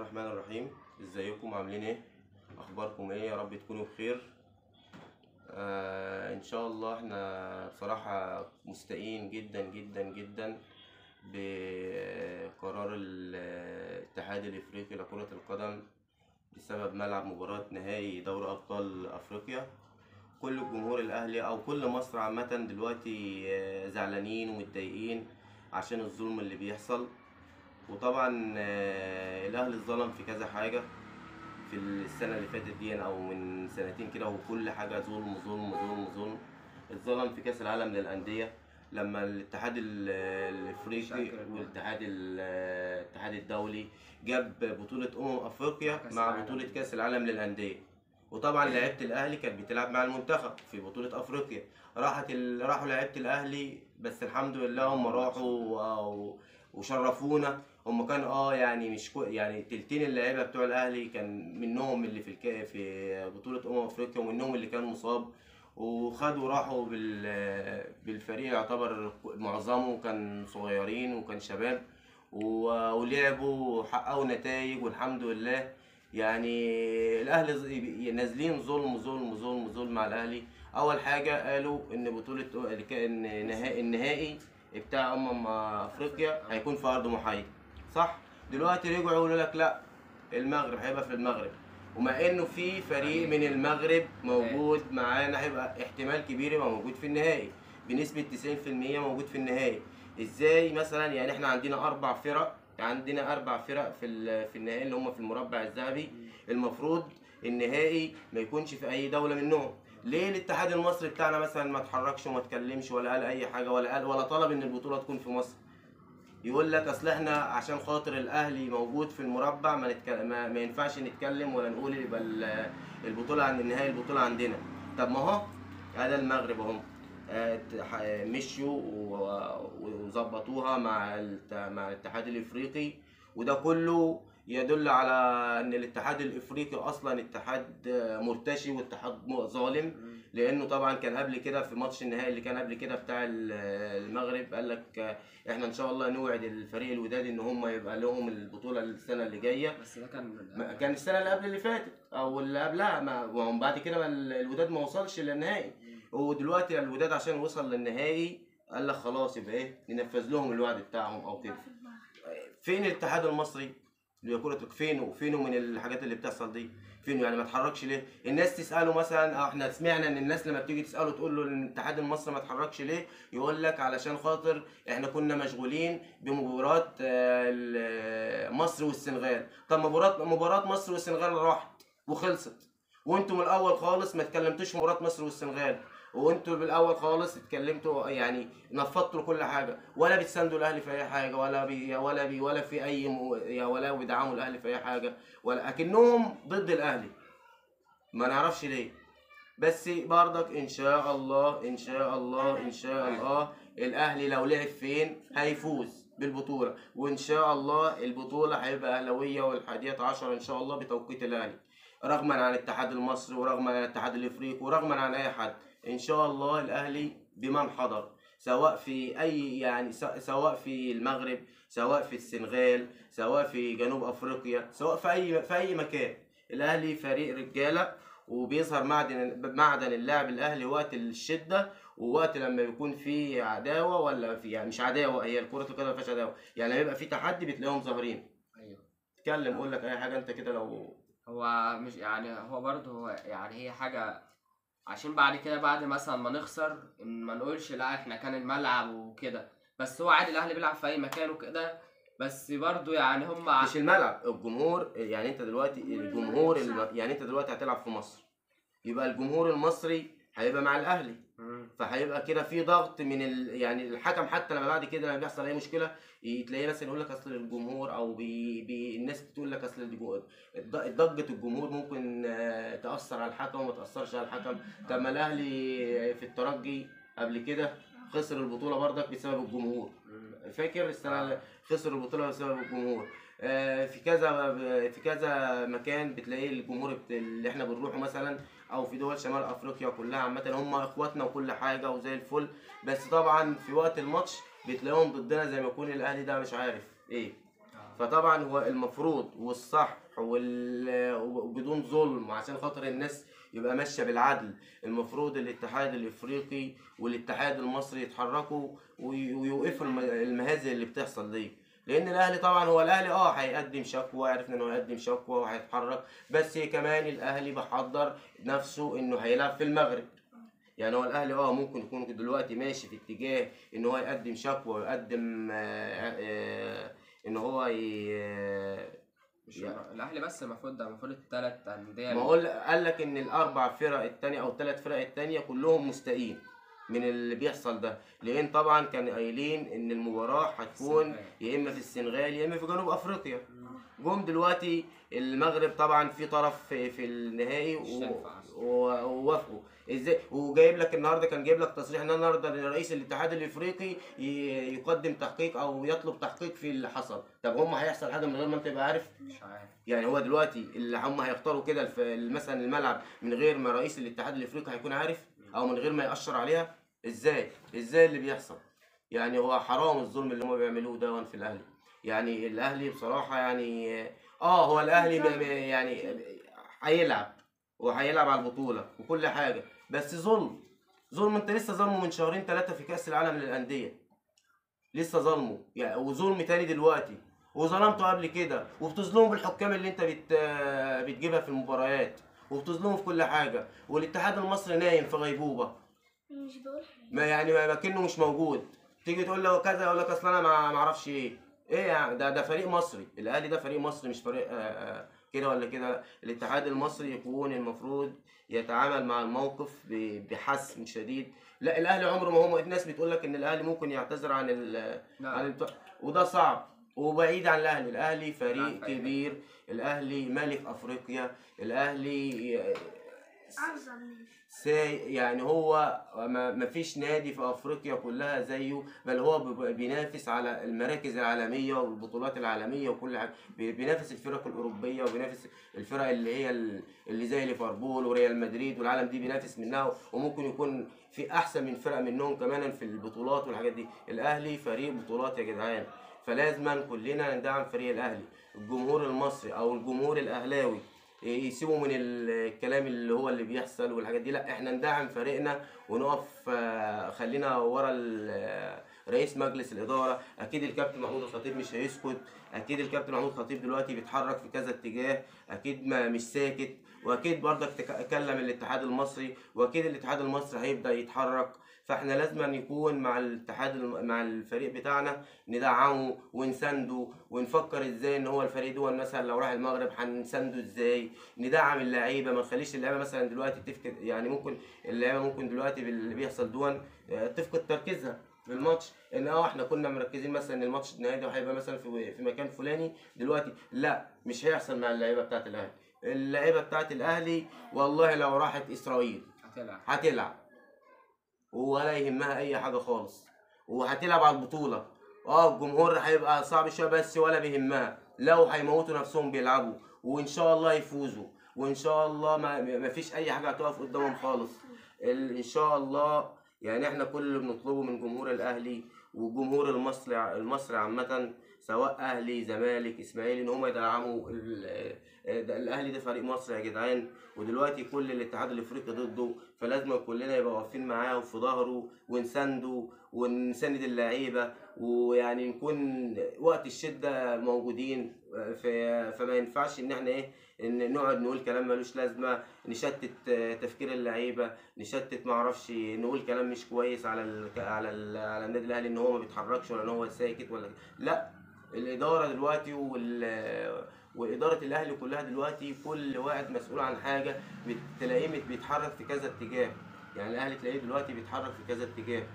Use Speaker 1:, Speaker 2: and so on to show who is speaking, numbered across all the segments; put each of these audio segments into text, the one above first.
Speaker 1: الرحمن الرحيم ازيكم عاملين ايه اخباركم ايه يا رب تكونوا بخير آه ان شاء الله احنا بصراحة مستائين جدا جدا جدا بقرار الاتحاد الافريقي لكرة القدم بسبب ملعب مباراة نهائي دوري ابطال افريقيا كل الجمهور الاهلي او كل مصر عامة دلوقتي آه، زعلانين ومتضايقين عشان الظلم اللي بيحصل وطبعا آه، الاهلي اتظلم في كذا حاجه في السنه اللي فاتت دي او من سنتين كده وكل حاجه ظلم ظلم ظلم ظلم اتظلم في كاس العالم للانديه لما الاتحاد ال- الافريقي
Speaker 2: شاكر الله.
Speaker 1: والاتحاد ال- الاتحاد الدولي جاب بطوله امم افريقيا
Speaker 2: كأس
Speaker 1: مع
Speaker 2: العالم.
Speaker 1: بطوله كاس العالم للانديه وطبعا لعيبه الاهلي كانت بتلعب مع المنتخب في بطوله افريقيا راحت ال... راحوا لعيبه الاهلي بس الحمد لله هم راحوا و... وشرفونا هم كان اه يعني مش كو... يعني تلتين اللعيبه بتوع الاهلي كان منهم اللي في الك... في بطوله امم افريقيا ومنهم اللي كان مصاب وخدوا راحوا بال... بالفريق يعتبر معظمه كان صغيرين وكان شباب و... ولعبوا وحققوا نتائج والحمد لله يعني الاهلي ز- نازلين ظلم ظلم ظلم ظلم على الاهلي اول حاجه قالوا ان بطوله اللي كان النهائي النهائي بتاع امم افريقيا هيكون في ارض محايده صح دلوقتي رجعوا يقولوا لك لا المغرب هيبقى في المغرب ومع انه في فريق من المغرب موجود معانا هيبقى احتمال كبير يبقى موجود في النهائي بنسبه 90% موجود في النهائي ازاي مثلا يعني احنا عندنا اربع فرق عندنا اربع فرق في ال- في النهائي اللي هم في المربع الذهبي المفروض النهائي ما يكونش في اي دوله منهم ليه الاتحاد المصري بتاعنا مثلا ما اتحركش وما اتكلمش ولا قال اي حاجه ولا قال ولا طلب ان البطوله تكون في مصر يقول لك اصل احنا عشان خاطر الاهلي موجود في المربع ما, نتكلم ما, ما ينفعش نتكلم ولا نقول يبقى ال- البطوله عند النهائي البطوله عندنا طب ما هو هذا المغرب اهو آه، ح- مشيوا و- وظبطوها مع الت- مع الاتحاد الافريقي وده كله يدل على ان الاتحاد الافريقي اصلا اتحاد آه، مرتشي واتحاد م- ظالم لانه طبعا كان قبل كده في ماتش النهائي اللي كان قبل كده بتاع ال- المغرب قال لك آه، احنا ان شاء الله نوعد الفريق الوداد ان هم يبقى لهم البطوله السنه اللي جايه
Speaker 2: بس ده كان
Speaker 1: ما- كان السنه اللي قبل اللي فاتت او اللي قبلها ما ومن بعد كده ما ال- الوداد ما وصلش للنهائي ودلوقتي الوداد عشان وصل للنهائي قال لك خلاص يبقى ايه ننفذ لهم الوعد بتاعهم او كده فين الاتحاد المصري لكرة فينه فينه من الحاجات اللي بتحصل دي فينه يعني ما اتحركش ليه الناس تساله مثلا آه، احنا سمعنا ان الناس لما بتيجي تساله تقول له ان الاتحاد المصري ما اتحركش ليه يقول لك علشان خاطر احنا كنا مشغولين بمباراه آه، ال- مصر والسنغال طب مباراه مباراه مصر والسنغال راحت وخلصت وانتم من الاول خالص ما اتكلمتوش في مباراه مصر والسنغال وانتوا بالاول خالص اتكلمتوا يعني نفضتوا كل حاجه ولا بتساندوا الاهلي في اي حاجه ولا بي ولا بي ولا في اي م... يا ولا بيدعموا الاهلي في اي حاجه ولا اكنهم ضد الاهلي ما نعرفش ليه بس برضك ان شاء الله ان شاء الله ان شاء الله الاهلي لو لعب فين هيفوز بالبطوله وان شاء الله البطوله هيبقى اهلاويه والحادية عشر ان شاء الله بتوقيت الاهلي رغما عن الاتحاد المصري ورغما عن الاتحاد الافريقي ورغما عن اي حد ان شاء الله الاهلي بمن حضر سواء في اي يعني س- سواء في المغرب سواء في السنغال سواء في جنوب افريقيا سواء في اي في اي مكان الاهلي فريق رجاله وبيظهر معدن معدن اللاعب الاهلي وقت الشده ووقت لما يكون في عداوه ولا في يعني مش عداوه هي كره القدم ما فيهاش عداوه يعني لما يبقى في تحدي بتلاقيهم ظاهرين
Speaker 2: ايوه
Speaker 1: اتكلم قول لك اي حاجه انت كده لو
Speaker 2: هو مش يعني هو برضه هو يعني هي حاجة عشان بعد كده بعد مثلا ما نخسر إن ما نقولش لا احنا كان الملعب وكده بس هو عادي الاهلي بيلعب في اي مكان وكده بس برضه يعني هم ع-
Speaker 1: مش الملعب الجمهور يعني انت دلوقتي الجمهور الم... يعني انت دلوقتي هتلعب في مصر يبقى الجمهور المصري هيبقى مع الاهلي
Speaker 2: مم.
Speaker 1: فهيبقى كده في ضغط من ال... يعني الحكم حتى لما بعد كده لما بيحصل اي مشكله ي- تلاقيه مثلا يقول لك اصل الجمهور او بي... بي... الناس بتقول لك اصل الجو- الض- ضجه الجمهور ممكن آه، تاثر على الحكم وما تاثرش على الحكم طب ما الاهلي في الترجي قبل كده خسر البطوله برضك بسبب الجمهور
Speaker 2: مم.
Speaker 1: فاكر السنه اللي خسر البطوله بسبب الجمهور آه، في كذا في كذا مكان بتلاقي الجمهور بت- اللي احنا بنروحه مثلا او في دول شمال افريقيا كلها عامه هم اخواتنا وكل حاجه وزي الفل بس طبعا في وقت الماتش بتلاقيهم ضدنا زي ما يكون الاهلي ده مش عارف ايه
Speaker 2: آه.
Speaker 1: فطبعا هو المفروض والصح وال- وبدون ظلم عشان خاطر الناس يبقى ماشيه بالعدل المفروض الاتحاد الافريقي والاتحاد المصري يتحركوا وي- ويوقفوا الم- المهازل اللي بتحصل دي لان الاهلي طبعا هو الاهلي اه هيقدم شكوى عرفنا انه هيقدم شكوى وهيتحرك بس كمان الاهلي بحضر نفسه انه هيلعب في المغرب يعني هو الاهلي اه ممكن يكون دلوقتي ماشي في اتجاه ان هو يقدم شكوى ويقدم آه آه ان هو ي-
Speaker 2: مش
Speaker 1: يعني-
Speaker 2: الاهلي بس المفروض ده المفروض الثلاث انديه
Speaker 1: ما اقول قال لك ان الاربع فرق التانية او الثلاث فرق التانية كلهم مستائين من اللي بيحصل ده لان طبعا كانوا قايلين ان المباراه هتكون
Speaker 2: السنغال.
Speaker 1: يا اما في السنغال يا اما في جنوب افريقيا جم دلوقتي المغرب طبعا في طرف في, في النهائي
Speaker 2: مش
Speaker 1: و-
Speaker 2: تنفع.
Speaker 1: و- ووافقوا ازاي وجايب لك النهارده كان جايب لك تصريح ان النهارده رئيس الاتحاد الافريقي ي- يقدم تحقيق او يطلب تحقيق في اللي حصل طب هم هيحصل حاجه من غير ما انت تبقى عارف
Speaker 2: مش عارف
Speaker 1: يعني هو دلوقتي اللي هم هيختاروا كده الف- مثلا الملعب من غير ما رئيس الاتحاد الافريقي هيكون عارف او من غير ما يأشر عليها ازاي ازاي اللي بيحصل يعني هو حرام الظلم اللي هم بيعملوه ده في الاهلي يعني الاهلي بصراحه يعني اه هو الاهلي م- م- يعني هيلعب وهيلعب على البطوله وكل حاجه بس ظلم ظلم انت لسه ظلمه من شهرين ثلاثه في كاس العالم للانديه لسه ظلمه يعني وظلم تاني دلوقتي وظلمته قبل كده وبتظلمه بالحكام اللي انت بت بتجيبها في المباريات وبتظلمه في كل حاجه والاتحاد المصري نايم في غيبوبه
Speaker 3: مش بقول حاجة
Speaker 1: ما يعني ما كأنه مش موجود تيجي تقول له كذا يقول لك اصل انا ما ما اعرفش ايه ايه يعني ده ده فريق مصري الاهلي ده فريق مصري مش فريق آه، آه، كده ولا كده لا. الاتحاد المصري يكون المفروض يتعامل مع الموقف ب- بحسم شديد لا الاهلي عمره ما هو الناس بتقول لك ان الاهلي ممكن يعتذر عن ال عن
Speaker 2: لا
Speaker 1: البتاع وده صعب وبعيد عن الاهلي الاهلي
Speaker 2: لا،
Speaker 1: فريق
Speaker 2: فريق.
Speaker 1: كبير الاهلي ملك افريقيا الاهلي
Speaker 3: أعظم من
Speaker 1: ساي يعني هو ما ما فيش نادي في افريقيا كلها زيه بل هو ب- بينافس على المراكز العالميه والبطولات العالميه وكل حاجه بي- بينافس الفرق الاوروبيه وبينافس الفرق اللي هي ال- اللي زي ليفربول وريال مدريد والعالم دي بينافس منها وممكن يكون في احسن من فرق منهم كمان في البطولات والحاجات دي الاهلي فريق بطولات يا جدعان فلازما كلنا ندعم فريق الاهلي الجمهور المصري او الجمهور الاهلاوي يسيبوا من الكلام اللي هو اللي بيحصل والحاجات دي لا احنا ندعم فريقنا ونقف آه، خلينا ورا ال- رئيس مجلس الاداره اكيد الكابتن محمود الخطيب مش هيسكت اكيد الكابتن محمود الخطيب دلوقتي بيتحرك في كذا اتجاه اكيد ما مش ساكت واكيد برضك تك- تكلم الاتحاد المصري واكيد الاتحاد المصري هيبدا يتحرك فاحنا لازم يكون مع الاتحاد الم- مع الفريق بتاعنا ندعمه ونسنده ونفكر ازاي ان هو الفريق دول مثلا لو راح المغرب هنسنده ازاي ندعم اللعيبه ما نخليش اللعيبه مثلا دلوقتي تفقد يعني ممكن اللعيبه ممكن دلوقتي باللي بيحصل دون آه، تفقد تركيزها في الماتش ان اه احنا كنا مركزين مثلا ان الماتش النهائي ده هيبقى مثلا في في مكان فلاني دلوقتي لا مش هيحصل مع اللعيبه بتاعت الاهلي اللعيبه بتاعت الاهلي والله لو راحت اسرائيل
Speaker 2: هتلعب
Speaker 1: هتلعب ولا يهمها اي حاجه خالص وهتلعب على البطوله اه الجمهور هيبقى صعب شويه بس ولا بيهمها لو هيموتوا نفسهم بيلعبوا وان شاء الله يفوزوا وان شاء الله ما, ما فيش اي حاجه هتقف قدامهم خالص ال- ان شاء الله يعني احنا كل اللي بنطلبه من جمهور الاهلي والجمهور المصري المصري عامه سواء اهلي زمالك اسماعيلي ان هم يدعموا ال- ده- الاهلي ده فريق مصري يا جدعان ودلوقتي كل الاتحاد الافريقي ضده فلازم كلنا يبقى واقفين معاه وفي ظهره ونسنده ونسند اللعيبه ويعني نكون وقت الشده موجودين في فما ينفعش ان احنا ايه ان نقعد نقول كلام ملوش لازمه نشتت تفكير اللعيبه نشتت معرفش نقول كلام مش كويس على ال على ال على النادي الاهلي ان هو ما بيتحركش ولا ان هو ساكت ولا لا الاداره دلوقتي وال واداره الاهلي كلها دلوقتي كل واحد مسؤول عن حاجه بتلاقيه مت- بيتحرك في كذا اتجاه يعني الاهلي تلاقيه دلوقتي بيتحرك في كذا اتجاه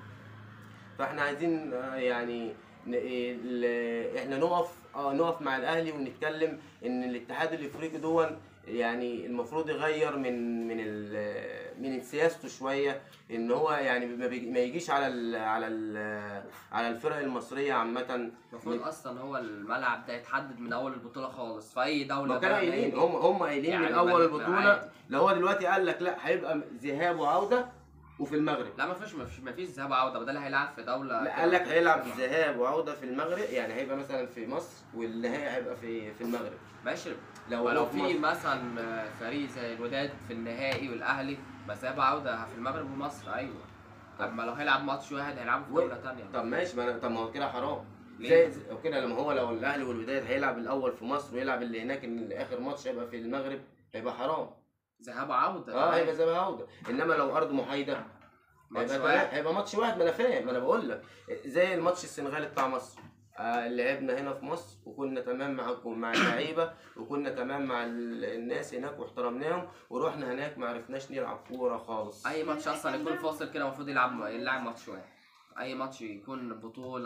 Speaker 1: فاحنا عايزين آه، يعني ن- إيه، ال- احنا نقف اه نقف مع الاهلي ونتكلم ان الاتحاد الافريقي دون يعني المفروض يغير من من ال- من سياسته شويه ان هو يعني ما بيجي- ما يجيش على ال على ال على الفرق المصريه عامه
Speaker 2: المفروض اصلا هو الملعب ده يتحدد من اول البطوله خالص في اي دوله
Speaker 1: ما كانوا
Speaker 2: بقى
Speaker 1: قايلين
Speaker 2: نادي.
Speaker 1: هم هم قايلين من
Speaker 2: يعني
Speaker 1: اول
Speaker 2: بل-
Speaker 1: البطوله
Speaker 2: عادي.
Speaker 1: لو هو دلوقتي قال لك لا هيبقى ذهاب وعوده وفي المغرب
Speaker 2: لا ما فيش ما فيش ما فيش ذهاب وعوده بدل هيلعب في دوله
Speaker 1: لا قال لك هيلعب ذهاب وعوده في المغرب يعني هيبقى مثلا في مصر والنهائي هيبقى في في المغرب
Speaker 2: ماشي
Speaker 1: لو
Speaker 2: لو
Speaker 1: هو
Speaker 2: لو
Speaker 1: في
Speaker 2: في
Speaker 1: مصر.
Speaker 2: مثلا فريق زي الوداد في النهائي والاهلي بس ذهاب وعوده في المغرب ومصر ايوه اما لو هيلعب ماتش واحد هيلعبوا في
Speaker 1: و-
Speaker 2: دوله ثانيه
Speaker 1: طب ماشي ما أنا- طب ما هو كده حرام
Speaker 2: ليه؟
Speaker 1: زي زي- أو كده لما هو لو الاهلي والوداد هيلعب الاول في مصر ويلعب اللي هناك ان اخر ماتش هيبقى في المغرب هيبقى حرام
Speaker 2: ذهاب وعوده
Speaker 1: اه هيبقى زي ما عوده انما لو ارض محايده
Speaker 2: ماتش
Speaker 1: هيبقى
Speaker 2: واحد.
Speaker 1: تلا- هيبقى ماتش واحد ما انا فاهم ما انا بقول لك زي الماتش السنغالي بتاع مصر آه لعبنا هنا في مصر وكنا تمام مع مع اللعيبه وكنا تمام مع ال- الناس هناك واحترمناهم ورحنا هناك ما عرفناش نلعب كوره خالص
Speaker 2: اي ماتش اصلا يكون فاصل كده المفروض يلعب يلعب ماتش واحد اي ماتش يكون بطوله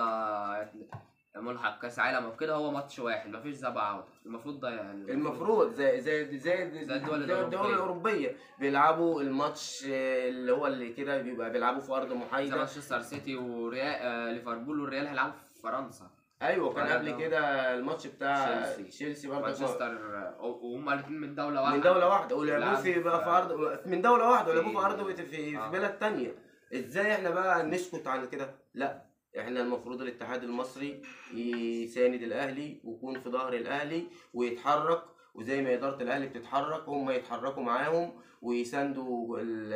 Speaker 2: ملحق كاس عالم او كده هو ماتش واحد مفيش ذهاب وعوده المفروض ده يعني
Speaker 1: المفروض زي زي زي
Speaker 2: زي الدول
Speaker 1: زي الدول
Speaker 2: الأوروبية.
Speaker 1: الاوروبيه بيلعبوا الماتش آه، اللي هو اللي كده بيبقى بيلعبوا في ارض
Speaker 2: زي
Speaker 1: محايده
Speaker 2: مانشستر سيتي وريال آه ليفربول والريال هيلعبوا في فرنسا
Speaker 1: ايوه كان
Speaker 2: ولا
Speaker 1: قبل
Speaker 2: ده-
Speaker 1: كده الماتش بتاع
Speaker 2: تشيلسي.
Speaker 1: تشيلسي برضه
Speaker 2: مانشستر آه، وهم الاثنين من دوله واحده
Speaker 1: من دوله واحده ولعبوه
Speaker 2: لعب
Speaker 1: في بقى
Speaker 2: في-
Speaker 1: في ارض من دوله واحده ولعبوه في
Speaker 2: في-
Speaker 1: ارض في في,
Speaker 2: آه.
Speaker 1: في بلد تانية ازاي احنا بقى نسكت عن كده لا احنا المفروض الاتحاد المصري يساند الاهلي ويكون في ظهر الاهلي ويتحرك وزي ما اداره الاهلي بتتحرك هم يتحركوا معاهم ويساندوا ال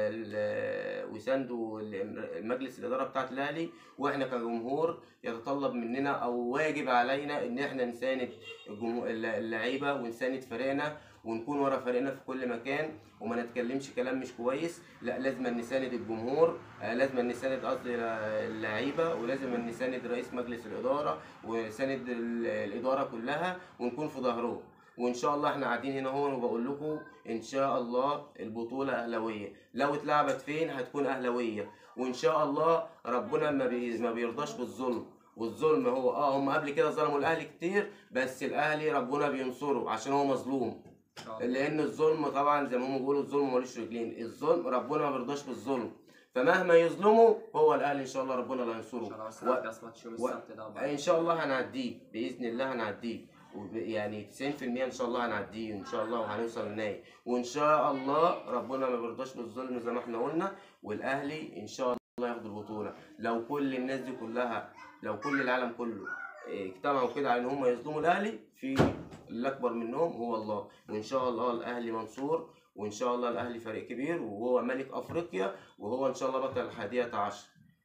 Speaker 1: ال ويساندوا ال- مجلس الاداره بتاعت الاهلي واحنا كجمهور يتطلب مننا او واجب علينا ان احنا نساند الجمهور اللعيبه ونساند فريقنا ونكون ورا فريقنا في كل مكان وما نتكلمش كلام مش كويس لا لازم نساند الجمهور آه، لازم نساند قصدي اللعيبه ولازم نساند رئيس مجلس الاداره وساند ال- الاداره كلها ونكون في ظهرهم وان شاء الله احنا قاعدين هنا هون وبقول لكم ان شاء الله البطوله اهلاويه لو اتلعبت فين هتكون اهلاويه وان شاء الله ربنا ما, بي ما بيرضاش بالظلم والظلم هو اه هم قبل كده ظلموا الاهلي كتير بس الاهلي ربنا بينصره عشان هو مظلوم
Speaker 2: إن شاء الله.
Speaker 1: لان الظلم طبعا زي ما هم بيقولوا الظلم ملوش رجلين الظلم ربنا ما بيرضاش بالظلم فمهما يظلموا هو الاهلي ان شاء الله ربنا لا
Speaker 2: ان شاء الله
Speaker 1: ينصره
Speaker 2: بس
Speaker 1: و...
Speaker 2: هنرجع ماتش يوم
Speaker 1: و-
Speaker 2: السبت ده وبعد-
Speaker 1: ان شاء الله هنعديه باذن الله هنعديه وب- يعني 90% ان شاء الله هنعديه ان شاء الله وهنوصل للنهائي وان شاء الله ربنا ما بيرضاش بالظلم زي ما احنا قلنا والاهلي ان شاء الله ياخد البطوله لو كل الناس دي كلها لو كل العالم كله اجتمعوا كده على ان هم يظلموا الاهلي في الاكبر منهم هو الله وان شاء الله الاهلي منصور وان شاء الله الاهلي فريق كبير وهو ملك افريقيا وهو ان شاء الله بطل الحادية عشر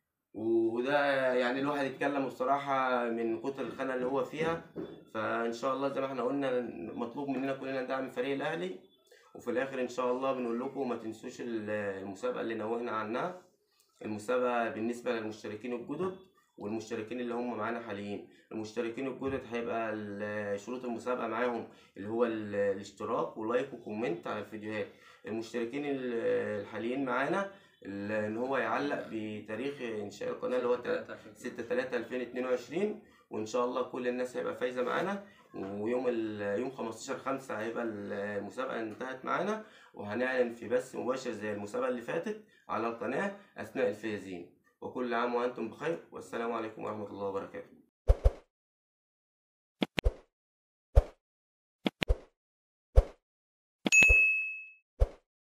Speaker 1: وده يعني الواحد يتكلم الصراحة من كتر الخانة اللي هو فيها فإن شاء الله زي ما احنا قلنا مطلوب مننا كلنا ندعم فريق الأهلي وفي الآخر إن شاء الله بنقول لكم ما تنسوش ال- المسابقة اللي نوهنا عنها المسابقة بالنسبة للمشتركين الجدد والمشتركين اللي هم معانا حاليين المشتركين الجدد هيبقى ال- شروط المسابقة معاهم اللي هو ال- الاشتراك ولايك وكومنت على الفيديوهات المشتركين ال- الحاليين معانا ال- ان هو يعلق بتاريخ انشاء القناه اللي هو 6 3 2022 وان شاء الله كل الناس هيبقى فايزه معانا ويوم ال- يوم 15 5 هيبقى المسابقه انتهت معانا وهنعلن في بث مباشر زي المسابقه اللي فاتت على القناه اثناء الفائزين وكل عام وانتم بخير والسلام عليكم ورحمه الله وبركاته